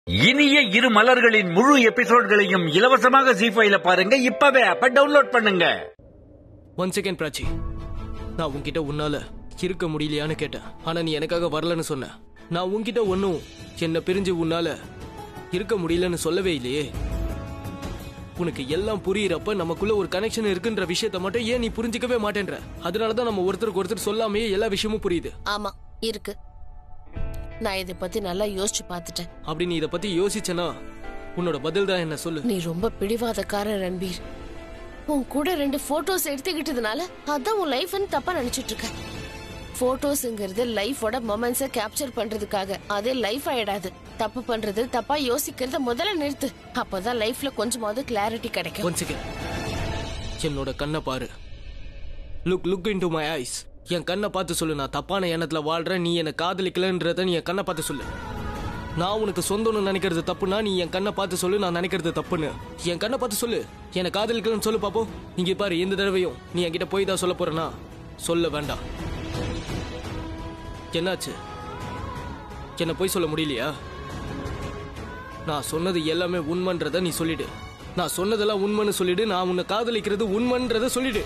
இனிய இரு மலர்களின் முழு எபிசோட்களையும் இலவசமாக ஜி ஃபைல பாருங்க இப்பவே அப்ப டவுன்லோட் பண்ணுங்க ஒன் செகண்ட் பிராச்சி நான் உன்கிட்ட உன்னால இருக்க முடியலையான்னு கேட்டேன் ஆனா நீ எனக்காக வரலன்னு சொன்ன நான் உன்கிட்ட ஒன்னும் என்ன பிரிஞ்சு உன்னால இருக்க முடியலன்னு சொல்லவே இல்லையே உனக்கு எல்லாம் புரியுறப்ப நமக்குள்ள ஒரு கனெக்ஷன் இருக்குன்ற விஷயத்த மட்டும் ஏன் நீ புரிஞ்சுக்கவே மாட்டேன்ற அதனாலதான் நம்ம ஒருத்தருக்கு ஒருத்தர் சொல்லாமே எல்லா விஷயமும் புரியுது ஆமா இருக்கு நான் இதை பத்தி நல்லா யோசிச்சு பார்த்துட்டேன் அப்படி நீ இதை பத்தி யோசிச்சனா உன்னோட பதில் தான் என்ன சொல்லு நீ ரொம்ப பிடிவாதக்காரன் ரன்பீர் உன் கூட ரெண்டு போட்டோஸ் எடுத்துக்கிட்டதுனால அதான் உன் லைஃப்னு தப்பா நினைச்சிட்டு இருக்க போட்டோஸ்ங்கிறது லைஃபோட மொமெண்ட்ஸ கேப்சர் பண்றதுக்காக அதே லைஃப் ஆயிடாது தப்பு பண்றது தப்பா யோசிக்கிறத முதல்ல நிறுத்து அப்பதான் லைஃப்ல கொஞ்சமாவது கிளாரிட்டி கிடைக்கும் ஒன் செகண்ட் என்னோட கண்ணை பாரு look look into my eyes என் கண்ணை பார்த்து சொல்லு நான் தப்பான எண்ணத்துல வாழ்றேன் நீ என்னை காதலிக்கலன்றத நீ என் கண்ணை பார்த்து சொல்லு நான் உனக்கு சொந்தம்னு நினைக்கிறது தப்புனா நீ என் கண்ணை பார்த்து சொல்லு நான் நினைக்கிறது தப்புன்னு என் கண்ணை பார்த்து சொல்லு என்னை காதலிக்கலன்னு சொல்லு பாப்போம் இங்க பாரு எந்த தடவையும் நீ என்கிட்ட போய் தான் சொல்ல போறேனா சொல்ல வேண்டாம் என்னாச்சு என்ன போய் சொல்ல முடியலையா நான் சொன்னது எல்லாமே உண்மைன்றத நீ சொல்லிடு நான் சொன்னதெல்லாம் உண்மைன்னு சொல்லிடு நான் உன்னை காதலிக்கிறது உண்மைன்றத சொல்லிடு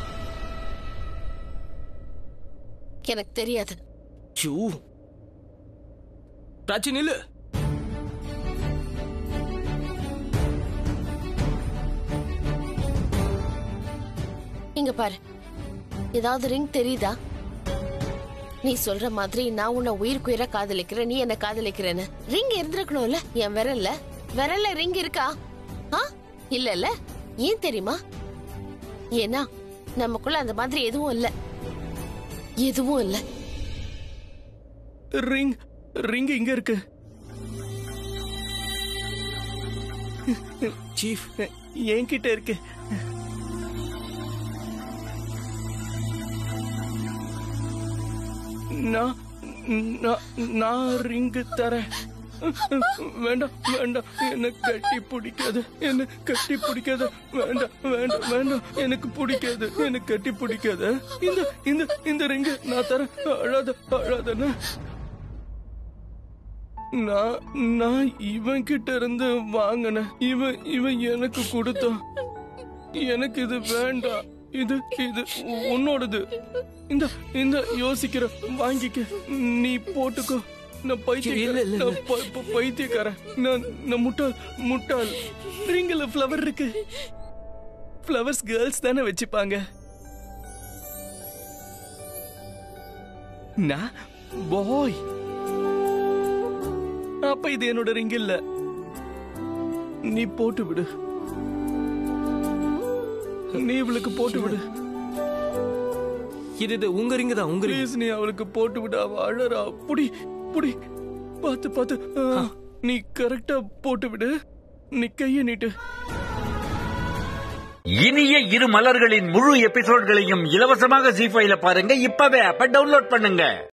எனக்கு தெரியாது ச்சூ பிராச்சி நில்லு இங்க பாரு ஏதாவது ரிங் தெரியுதா நீ சொல்ற மாதிரி நான் உன்னை உயிருக்குயிரா காதலிக்கிறேன் நீ என்ன காதலிக்கிறேன்னு ரிங் இருந்திருக்கணும்ல என் விரல்ல விரல்ல ரிங் இருக்கா ஆ இல்ல ஏன் தெரியுமா ஏன்னா நமக்குள்ள அந்த மாதிரி எதுவும் இல்ல எதுவும் இல்ல ரிங் ரிங் இங்க இருக்கு சீஃப் என்கிட்ட இருக்கு நான் நான் நான் ரிங்கு தரேன் வேண்டாம் வேண்டாம் என்ன கட்டி பிடிக்காது என்ன கட்டி பிடிக்காது வேண்டாம் வேண்டாம் வேண்டாம் எனக்கு பிடிக்காது எனக்கு கட்டி பிடிக்காது இந்த இந்த இந்த ரிங்கு நான் தரேன் அழாத அழாதன்னு நான் நான் இவன் கிட்ட இருந்து வாங்கினேன் இவன் இவன் எனக்கு கொடுத்தான் எனக்கு இது வேண்டாம் இது இது உன்னோடது இந்த இந்த யோசிக்கிற வாங்கிக்க நீ போட்டுக்கோ நான் பைத்தியக்காரன் நான் ப- ப- பைத்தியக்காரன் நான் நான் முட்டாள் முட்டாள் ரிங்கில் ஃப்ளவர் இருக்கு ஃப்ளவர்ஸ் கேர்ள்ஸ் தானே வச்சுப்பாங்க நான் பாய் அப்ப இது என்னோட ரிங் இல்ல நீ போட்டு விடு நீ இவளுக்கு போட்டு விடு இது இது உங்க ரிங் தான் உங்க ப்ளீஸ் நீ அவளுக்கு போட்டு விடு அவ அழறா புடி புடி பார்த்து பார்த்து ஆ, நீ கரெக்டா போட்டு விடு நீ கைய நீட்டு இனிய இரு மலர்களின் முழு எபிசோட்களையும் இலவசமாக ஜி ஃபைல பாருங்க இப்பவே அப்ப டவுன்லோட் பண்ணுங்க